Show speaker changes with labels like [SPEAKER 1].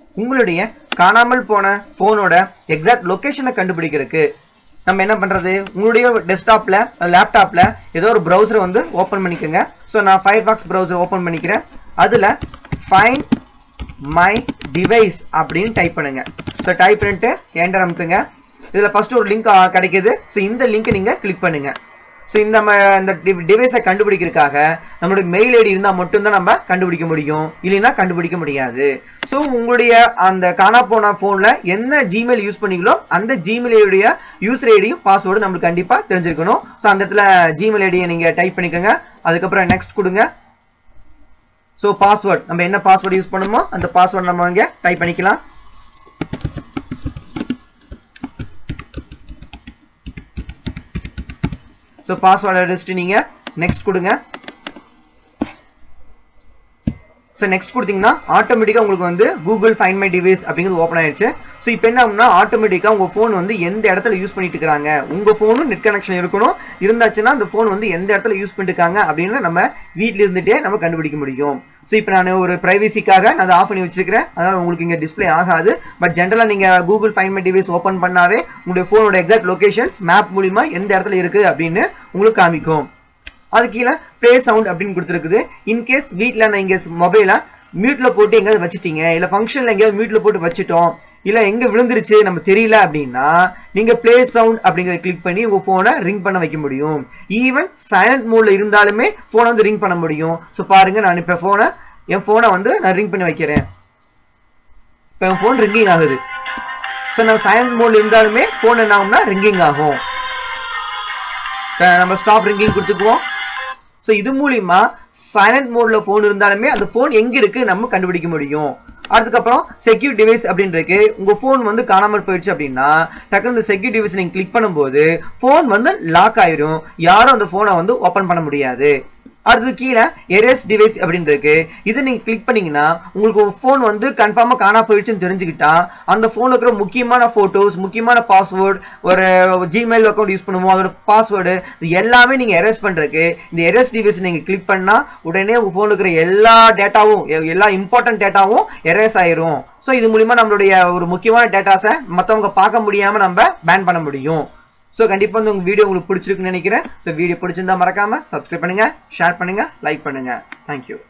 [SPEAKER 1] உங்களுடைய காணாமல் போன போனோட எக்ஸாக்ட் லொகேஷனை கண்டுபிடிக்கிறதுக்கு நம்ம என்ன பண்றது உங்களுடைய டெஸ்க்டாப்ல லேப்டாப்ல ஏதோ ஒரு ப்ரௌசரை வந்து ஓபன் பண்ணிக்கோங்க ஸோ நான் ஃபயர்பாக்ஸ் ப்ரௌசர் ஓபன் பண்ணிக்கிறேன் அதுல ஃபைன் மை டிவைஸ் அப்படின்னு டைப் பண்ணுங்க ஸோ டைப் பண்ணிட்டு என்டர் அமுத்துங்க இதுல ஃபர்ஸ்ட் ஒரு லிங்க் கிடைக்குது ஸோ இந்த லிங்க் நீங்க கிளிக் பண்ணுங்க ஸோ இந்த நம்ம இந்த டிவைஸை கண்டுபிடிக்கிறதுக்காக நம்மளுடைய மெயில் ஐடி இருந்தால் மட்டும்தான் நம்ம கண்டுபிடிக்க முடியும் இல்லைன்னா கண்டுபிடிக்க முடியாது ஸோ உங்களுடைய அந்த காணா போன ஃபோனில் என்ன ஜிமெயில் யூஸ் பண்ணீங்களோ அந்த ஜிமெயில் ஐடிய யூசர் ஐடியும் பாஸ்வேர்டு நம்மளுக்கு கண்டிப்பாக தெரிஞ்சிருக்கணும் ஸோ அந்த இடத்துல ஜிமெயில் ஐடியை நீங்கள் டைப் பண்ணிக்கோங்க அதுக்கப்புறம் நெக்ஸ்ட் கொடுங்க ஸோ பாஸ்வேர்ட் நம்ம என்ன பாஸ்வேர்டு யூஸ் பண்ணுமோ அந்த பாஸ்வேர்டு நம்ம இங்கே டைப் பண்ணிக்கலாம் ஸோ பாஸ்வேர்டு அடிச்சுட்டு நீங்கள் நெக்ஸ்ட் கொடுங்க ஸோ நெக்ஸ்ட் கொடுத்தீங்கன்னா ஆட்டோமேட்டிக்காக உங்களுக்கு வந்து கூகுள் ஃபைன் மை டிவைஸ் அப்படிங்கிறது ஓப்பன் ஆயிடுச்சு ஸோ இப்போ என்ன ஆகும்னா ஆட்டோமேட்டிக்காக உங்கள் ஃபோன் வந்து எந்த இடத்துல யூஸ் பண்ணிட்டு இருக்காங்க உங்கள் ஃபோனும் நெட் கனெக்ஷன் இருக்கணும் இருந்தாச்சுன்னா அந்த ஃபோன் வந்து எந்த இடத்துல யூஸ் பண்ணிட்டு இருக்காங்க அப்படின்னு நம்ம வீட்டில் இருந்துட்டே நம்ம கண்டுபிடிக்க முடியும் ஸோ இப்போ நான் ஒரு ப்ரைவசிக்காக நான் அதை ஆஃப் பண்ணி வச்சிருக்கிறேன் அதனால உங்களுக்கு இங்கே டிஸ்ப்ளே ஆகாது பட் ஜென்ரலாக நீங்கள் Google find my device open பண்ணாவே உங்களுடைய ஃபோனோட எக்ஸாக்ட் லொகேஷன்ஸ் மேப் மூலிமா எந்த இடத்துல இருக்கு அப்படின்னு உங்களுக்கு காமிக்கும் அது கீழே ப்ளே சவுண்ட் அப்படின்னு கொடுத்துருக்குது இன்கேஸ் வீட்டில் நான் இங்கே மொபைலை மியூட்ல போட்டு எங்கேயாவது வச்சுட்டீங்க இல்லை ஃபங்க்ஷனில் எங்கேயாவது மியூட்ல போட்டு வச்சுட்டோம் இல்லை எங்கே விழுந்துருச்சு நம்ம தெரியல அப்படின்னா நீங்கள் ப்ளே சவுண்ட் அப்படிங்கிறத கிளிக் பண்ணி உங்கள் ஃபோனை ரிங் பண்ண வைக்க முடியும் ஈவன் சைலண்ட் மோடில் இருந்தாலுமே ஃபோனை வந்து ரிங் பண்ண முடியும் ஸோ பாருங்க நான் இப்போ ஃபோனை என் ஃபோனை வந்து நான் ரிங் பண்ணி வைக்கிறேன் இப்போ என் ஃபோன் ரிங்கிங் ஆகுது ஸோ நான் சைலண்ட் மோடில் இருந்தாலுமே ஃபோன் என்ன ஆகும்னா ரிங்கிங் ஆகும் நம்ம ஸ்டாப் ரிங்கிங் கொடுத்துக்குவோம் ஸோ இது மூலியமா சைலண்ட் மோட்ல ஃபோன் இருந்தாலுமே அந்த ஃபோன் எங்க இருக்கு நம்ம கண்டுபிடிக்க முடியும் அதுக்கப்புறம் செக்யூர் டிவைஸ் அப்படின்னு இருக்கு உங்க ஃபோன் வந்து காணாமல் போயிடுச்சு அப்படின்னா டக்குனு இந்த செக்யூர் டிவைஸ் நீங்க கிளிக் பண்ணும்போது ஃபோன் வந்து லாக் ஆயிரும் யாரும் அந்த ஃபோனை வந்து ஓபன் பண்ண முடியாது அடுத்து கீழே எரேஸ் டிவைஸ் அப்படின்னு இருக்கு இது நீங்க கிளிக் பண்ணீங்கன்னா உங்களுக்கு ஒரு ஃபோன் வந்து கன்ஃபார்மா காணா போயிடுச்சுன்னு தெரிஞ்சுக்கிட்டா அந்த ஃபோன்ல இருக்கிற முக்கியமான போட்டோஸ் முக்கியமான பாஸ்வேர்டு ஒரு ஜிமெயில் அக்கௌண்ட் யூஸ் பண்ணுவோம் அதோட பாஸ்வேர்டு இது எல்லாமே நீங்க எரேஸ் பண்றதுக்கு இந்த எரேஸ் டிவைஸ் நீங்க கிளிக் பண்ணா உடனே உங்க ஃபோன்ல இருக்கிற எல்லா டேட்டாவும் எல்லா இம்பார்ட்டன்ட் டேட்டாவும் எரேஸ் ஆயிரும் ஸோ இது மூலியமா நம்மளுடைய ஒரு முக்கியமான டேட்டாஸை மற்றவங்க பார்க்க முடியாம நம்ம பேன் பண்ண முடியும் ஸோ கண்டிப்பாக வந்து உங்கள் வீடியோ உங்களுக்கு பிடிச்சிருக்குன்னு நினைக்கிறேன் ஸோ வீடியோ பிடிச்சிருந்தா மறக்காம சப்ஸ்கிரைப் பண்ணுங்க ஷேர் பண்ணுங்க லைக் பண்ணுங்க தேங்க்யூ